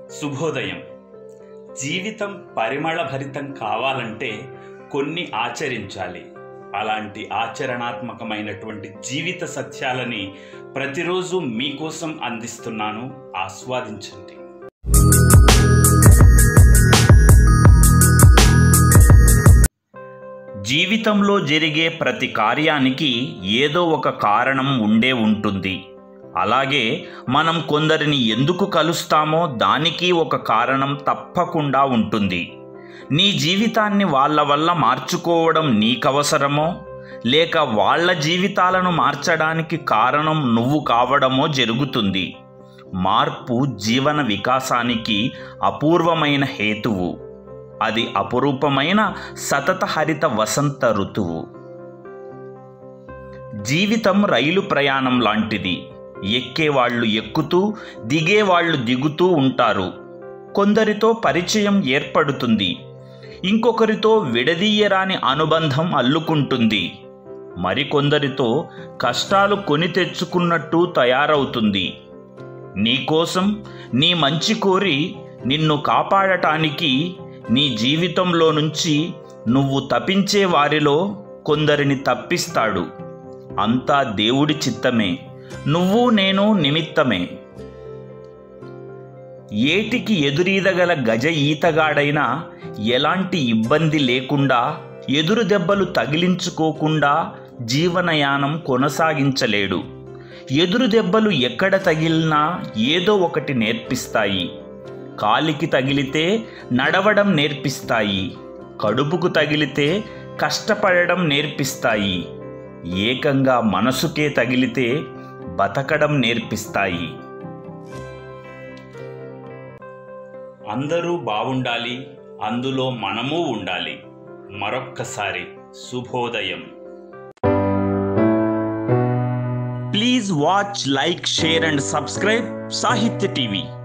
శుభోదయం జీవితం పరిమళభరితం కావాలంటే కొన్ని ఆచరించాలి అలాంటి ఆచరణాత్మకమైనటువంటి జీవిత సత్యాలని ప్రతిరోజు మీకోసం అందిస్తున్నాను ఆస్వాదించండి జీవితంలో జరిగే ప్రతి కార్యానికి ఏదో ఒక కారణం ఉండే ఉంటుంది అలాగే మనం కొందరిని ఎందుకు కలుస్తామో దానికి ఒక కారణం తప్పకుండా ఉంటుంది నీ జీవితాన్ని వాళ్ళ వల్ల మార్చుకోవడం నీకవసరమో లేక వాళ్ళ జీవితాలను మార్చడానికి కారణం నువ్వు కావడమో జరుగుతుంది మార్పు జీవన వికాసానికి అపూర్వమైన హేతువు అది అపురూపమైన సతత హరిత వసంత ఋతువు జీవితం రైలు ప్రయాణం లాంటిది ఎక్కేవాళ్ళు ఎక్కుతూ దిగేవాళ్ళు దిగుతూ ఉంటారు కొందరితో పరిచయం ఏర్పడుతుంది ఇంకొకరితో విడదీయరాని అనుబంధం అల్లుకుంటుంది మరికొందరితో కష్టాలు కొని తెచ్చుకున్నట్టు తయారవుతుంది నీకోసం నీ మంచి కోరి నిన్ను కాపాడటానికి నీ జీవితంలో నుంచి నువ్వు తప్పించే వారిలో కొందరిని తప్పిస్తాడు అంతా దేవుడి చిత్తమే నువ్వు నేను నిమిత్తమే ఏటికి ఎదురీదగల గజ ఈతగాడైనా ఎలాంటి ఇబ్బంది లేకుండా ఎదురు దెబ్బలు తగిలించుకోకుండా జీవనయానం కొనసాగించలేడు ఎదురు దెబ్బలు ఎక్కడ తగిలినా ఏదో ఒకటి నేర్పిస్తాయి కాలికి తగిలితే నడవడం నేర్పిస్తాయి కడుపుకు తగిలితే కష్టపడడం నేర్పిస్తాయి ఏకంగా మనసుకే తగిలితే బతకడం నేర్పిస్తాయి అందరూ బాగుండాలి అందులో మనము ఉండాలి మరొక్కసారి శుభోదయం please watch like share and subscribe Sahitya TV